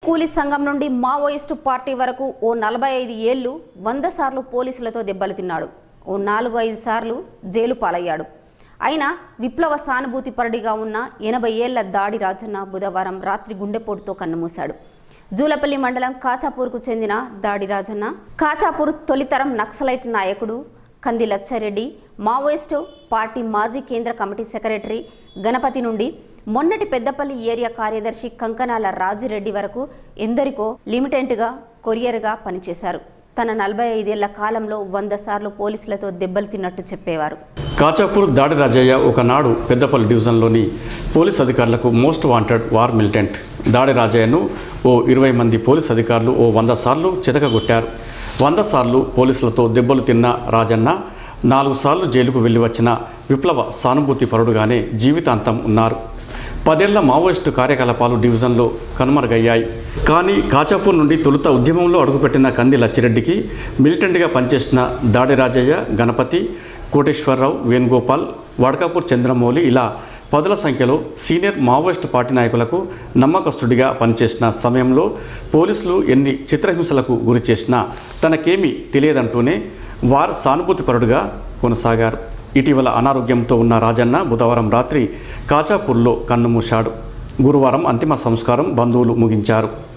కూలీ సంఘం నుండి మావోయిస్టు పార్టీ వరకు ఓ నలభై ఐదు ఏళ్లు వంద సార్లు పోలీసులతో దెబ్బలు తిన్నాడు ఓ నాలుగు ఐదు సార్లు జైలు పాలయ్యాడు అయినా విప్లవ సానుభూతి పరుడిగా ఉన్న ఎనభై ఏళ్ల దాడి రాజన్న బుధవారం రాత్రి గుండెపోటుతో కన్నుమూశాడు జూలపల్లి మండలం కాచాపూర్కు చెందిన దాడి రాజన్న కాచాపూర్ తొలితరం నక్సలైట్ నాయకుడు కంది లచ్చారెడ్డి మావోయిస్టు పార్టీ మాజీ కేంద్ర కమిటీ సెక్రటరీ గణపతి నుండి మొన్నటి పెద్దపల్లి ఏరియా కార్యదర్శి కంకనాల రాజిరెడ్డి వరకు ఎందరికో లిమిటెంట్గా కొరియర్గా పనిచేశారు తన నలభై ఐదేళ్ల కాలంలో వంద సార్లు పోలీసులతో దెబ్బలు తిన్నట్టు చెప్పేవారు కాచాపూర్ దాడి రాజయ్య ఒకనాడు పెద్దపల్లి డివిజన్లోని పోలీస్ అధికారులకు మోస్ట్ వాంటెడ్ వార్ మిలిటెంట్ దాడి రాజయ్యను ఓ ఇరవై మంది పోలీస్ అధికారులు ఓ వంద సార్లు చితకగొట్టారు వంద సార్లు పోలీసులతో దెబ్బలు తిన్న రాజన్న నాలుగు సార్లు జైలుకు వెళ్ళి వచ్చిన విప్లవ సానుభూతి పరుడుగానే జీవితాంతం ఉన్నారు పదేళ్ల మావోయిస్టు కార్యకలాపాలు డివిజన్లో కనుమరుగయ్యాయి కానీ కాచాపూర్ నుండి తొలుత ఉద్యమంలో అడుగుపెట్టిన కంది లచ్చిరెడ్డికి మిలిటెంట్గా పనిచేసిన దాడి రాజయ్య గణపతి కోటేశ్వరరావు వేణుగోపాల్ వడకాపూర్ చంద్రమౌళి ఇలా పదుల సంఖ్యలో సీనియర్ మావోయిస్టు పార్టీ నాయకులకు నమ్మకస్తుడిగా పనిచేసిన సమయంలో పోలీసులు ఎన్ని చిత్రహింసలకు గురి చేసినా తనకేమీ తెలియదంటూనే వార్ సానుభూతిపరుడుగా కొనసాగారు ఇటీవల అనారోగ్యంతో ఉన్న రాజన్న బుధవారం రాత్రి కాచాపూర్లో కన్నుమూశాడు గురువారం అంతిమ సంస్కారం బంధువులు ముగించారు